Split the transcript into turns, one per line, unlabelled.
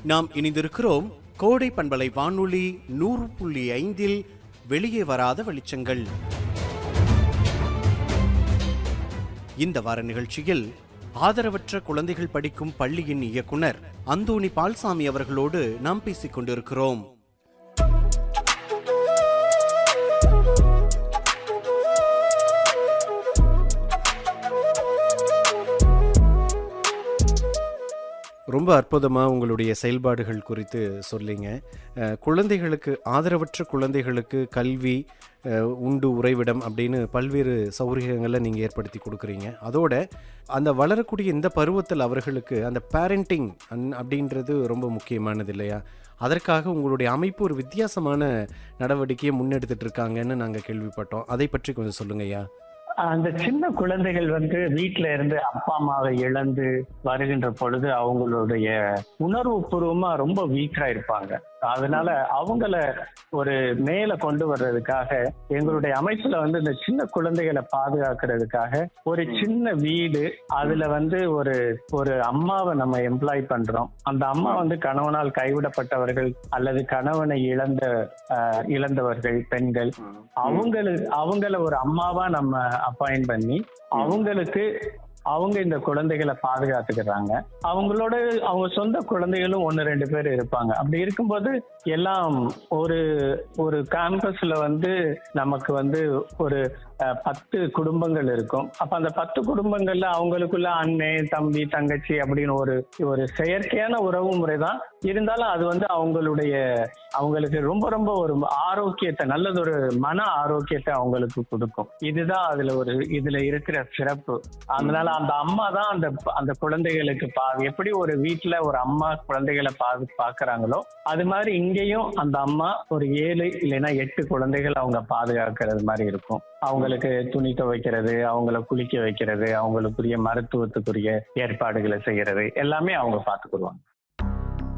நாம் இணைந்திருக்கிறோம் கோடை பண்பலை வானொலி நூறு புள்ளி ஐந்தில் வெளியே வராத வெளிச்சங்கள் இந்த வார நிகழ்ச்சியில் ஆதரவற்ற குழந்தைகள் படிக்கும் பள்ளியின் இயக்குனர் அந்தோணி பால்சாமி அவர்களோடு நாம் பேசிக் கொண்டிருக்கிறோம் ரொம்ப அற்புதமாக உங்களுடைய செயல்பாடுகள் குறித்து சொல்லிங்க அஹ், குழந்தைகளுக்கு ஆதரவற்ற குழந்தைகளுக்கு கல்வி அஹ், உண்டு உறைவிடம் அப்படின்னு பல்வேறு சௌகரியங்களை நீங்கள் ஏற்படுத்தி கொடுக்குறீங்க அதோட அந்த வளரக்கூடிய இந்த பருவத்தில் அவர்களுக்கு அந்த பேரண்டிங் அன் அப்படின்றது ரொம்ப முக்கியமானது இல்லையா அதற்காக உங்களுடைய அமைப்பு ஒரு வித்தியாசமான நடவடிக்கையை முன்னெடுத்துட்டு இருக்காங்கன்னு நாங்கள் கேள்விப்பட்டோம் அதை பற்றி கொஞ்சம் சொல்லுங்கய்யா
அந்த சின்ன குழந்தைகள் வந்து வீட்ல இருந்து அப்பா அம்மாவை இழந்து வருகின்ற பொழுது அவங்களுடைய உணர்வு பூர்வமா ரொம்ப வீக்கா இருப்பாங்க அதனால அவங்கள ஒரு மேல கொண்டு வர்றதுக்காக எங்களுடைய அமைப்புல வந்து இந்த சின்ன குழந்தைகளை பாதுகாக்கிறதுக்காக ஒரு சின்ன வீடு அதுல வந்து ஒரு ஒரு அம்மாவை நம்ம எம்ப்ளாய் பண்றோம் அந்த அம்மா வந்து கணவனால் கைவிடப்பட்டவர்கள் அல்லது கணவனை இழந்த அஹ், இழந்தவர்கள் பெண்கள் அவங்களுக்கு அவங்கள ஒரு அம்மாவா நம்ம அப்பாயிண்ட் பண்ணி அவங்களுக்கு அவங்க இந்த குழந்தைகளை பாதுகாத்துக்கிறாங்க அவங்களோட அவங்க சொந்த குழந்தைகளும் ஒன்னு ரெண்டு பேர் இருப்பாங்க அப்படி இருக்கும்போது எல்லாம் ஒரு ஒரு கேம்பஸ்ல வந்து நமக்கு வந்து ஒரு அஹ், பத்து குடும்பங்கள் இருக்கும் அப்ப அந்த பத்து குடும்பங்கள்ல அவங்களுக்குள்ள அண்ணன் தம்பி தங்கச்சி அப்படின்னு ஒரு ஒரு செயற்கையான உறவு முறை தான் இருந்தாலும் அது வந்து அவங்களுடைய அவங்களுக்கு ரொம்ப ரொம்ப ஒரு ஆரோக்கியத்தை நல்லதொரு மன ஆரோக்கியத்தை அவங்களுக்கு கொடுக்கும் இதுதான் அதுல ஒரு இதுல இருக்கிற சிறப்பு அதனால அந்த அம்மா தான் அந்த அந்த குழந்தைகளுக்கு பா எப்படி ஒரு வீட்டுல ஒரு அம்மா குழந்தைகளை பாது பாக்குறாங்களோ அது மாதிரி இங்கேயும் அந்த அம்மா ஒரு ஏழு இல்லைன்னா எட்டு குழந்தைகள் அவங்க பாதுகாக்கிறது மாதிரி இருக்கும் அவங்களுக்கு துணி துவைக்கிறது அவங்கள குளிக்க வைக்கிறது அவங்களுக்குரிய மருத்துவத்துக்குரிய ஏற்பாடுகளை செய்யறது எல்லாமே அவங்க பாத்துக்குருவாங்க